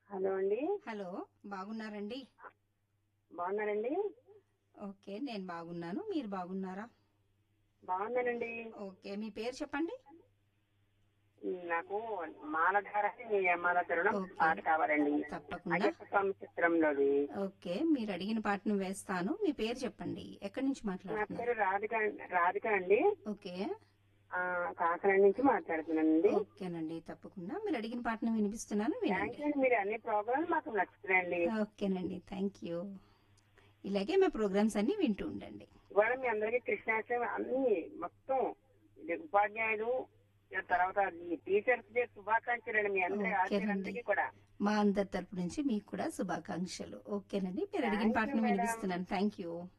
Hello అండి hello బాగున్నారండి బాగున్నారండి ఓకే నేను బాగున్నాను మీరు బాగున్నారా బాగున్నానండి ఓకే మీ పేరు చెప్పండి నాకు మాలధార మీ అమ్మాల తరుణం ఓకే. పాట కావాలండి తప్పకుండా అయ్యప్ప స్వామి చిత్రంలోది ఓకే మీరు అడిగిన పాటను వేస్తాను మీ పేరు చెప్పండి ఎక్కడి నుంచి నా మాట్లాడుతున్నారు పేరు రాధిక రాధిక అండి ఓకే ఆ, కాకినాడ నుంచి మాట్లాడుతున్నానండి ఓకేనండి తప్పకుండా మీరు అడిగిన పాటను వినిపిస్తున్నాను థ్యాంక్ వినండి యూ అండి మీరు అన్ని ప్రోగ్రామ్ మాకు నచ్చుతున్నాయండి ఓకేనండి థ్యాంక్ యూ ఇలాగే మా ప్రోగ్రామ్స్ అన్ని వింటూ ఉండండి ఇవాళ మీ అందరికీ కృష్ణాష్టమి అన్ని మొత్తం ఇది ఉపాధ్యాయులు ఇక తర్వాత ఈ టీచర్స్ డే శుభాకాంక్షలు అండి మీ అందరి ఓకేనండి. ఆశీర్వాదానికి కూడా మా అందరి తరపు నుంచి మీకు కూడా శుభాకాంక్షలు ఓకేనండి మీరు అడిగిన Thank you, పాటను madam. వినిపిస్తున్నాను థ్యాంక్ యూ